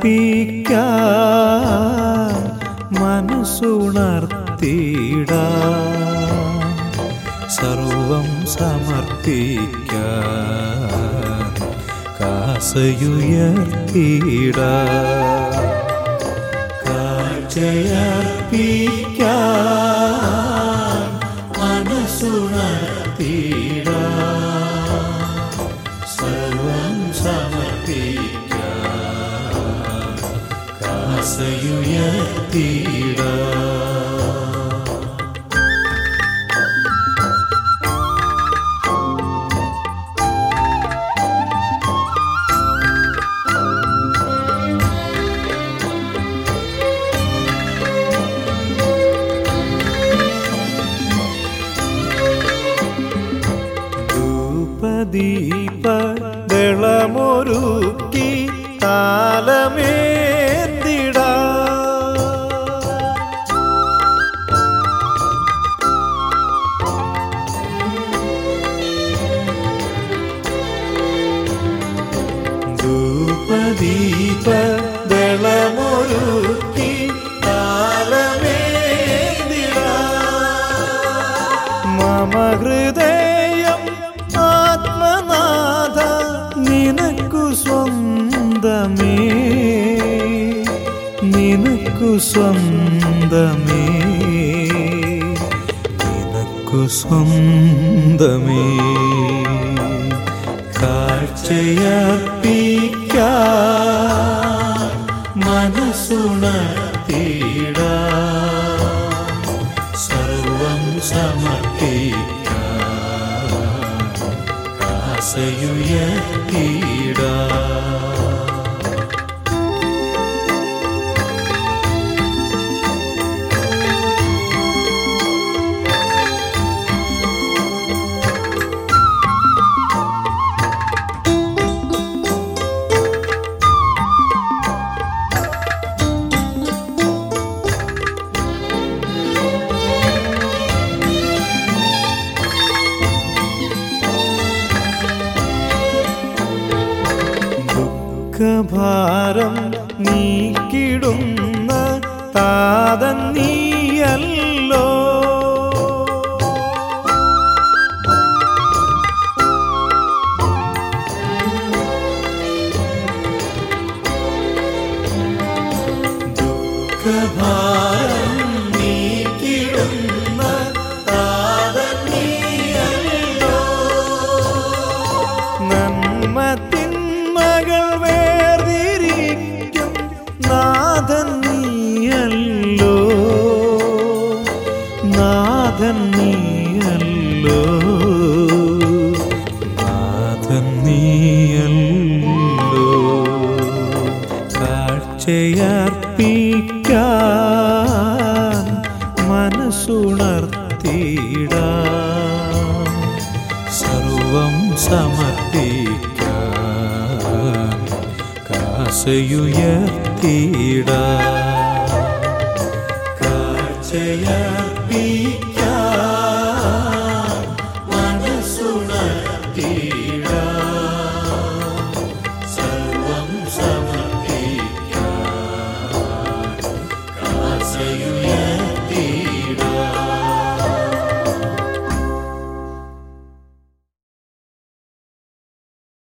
മനസ്സുണർത്തിടാ സർവം സമർപ്പിക്കാൻ കാസയുയർത്തിടാ കാഴ്ചയർപ്പിക്കാൻ മനസ്സുണർത്തിടാ സർവം സമർപ്പിക്കാൻ കാസയുയർത്തിടാ ധൂപദീപ ദളമൊരുക്കി താലമേന്തിടാ ധൂപദീപ ദളമൊരുക്കി താലമേന്തിടാ മമ ഹൃദയം ആത്മനാഥ നിനക്കു സ്വന്തമേ നിനക്കു സ്വന്തമേ നിനക്കു സ്വന്തമേ കാഴ്ചയർപ്പിക്കാൻ മനസ്സുണർത്തിടാ സർവം സമർപ്പിക്കാൻ ആസയുയർത്തിടാ ദുഃഖഭാരം നീക്കിടുന്ന താതൻ നീയല്ലോ ദുഃഖഭാരം നീക്കിടുന്ന താതൻ നീയല്ലോ നന്മ തിന്മകൾ വേർതിരിക്കും നാഥൻ നീയല്ലോ നാഥൻ നീയല്ലോ നാഥൻ നീയല്ലോ കാഴ്ചയർപ്പിക്കാൻ മനസ്സുണർത്തിടാ സർവം സമർപ്പിക്കാൻ കാസയുയർത്തിടാ കാഴ്ചയർപ്പിക്കാൻ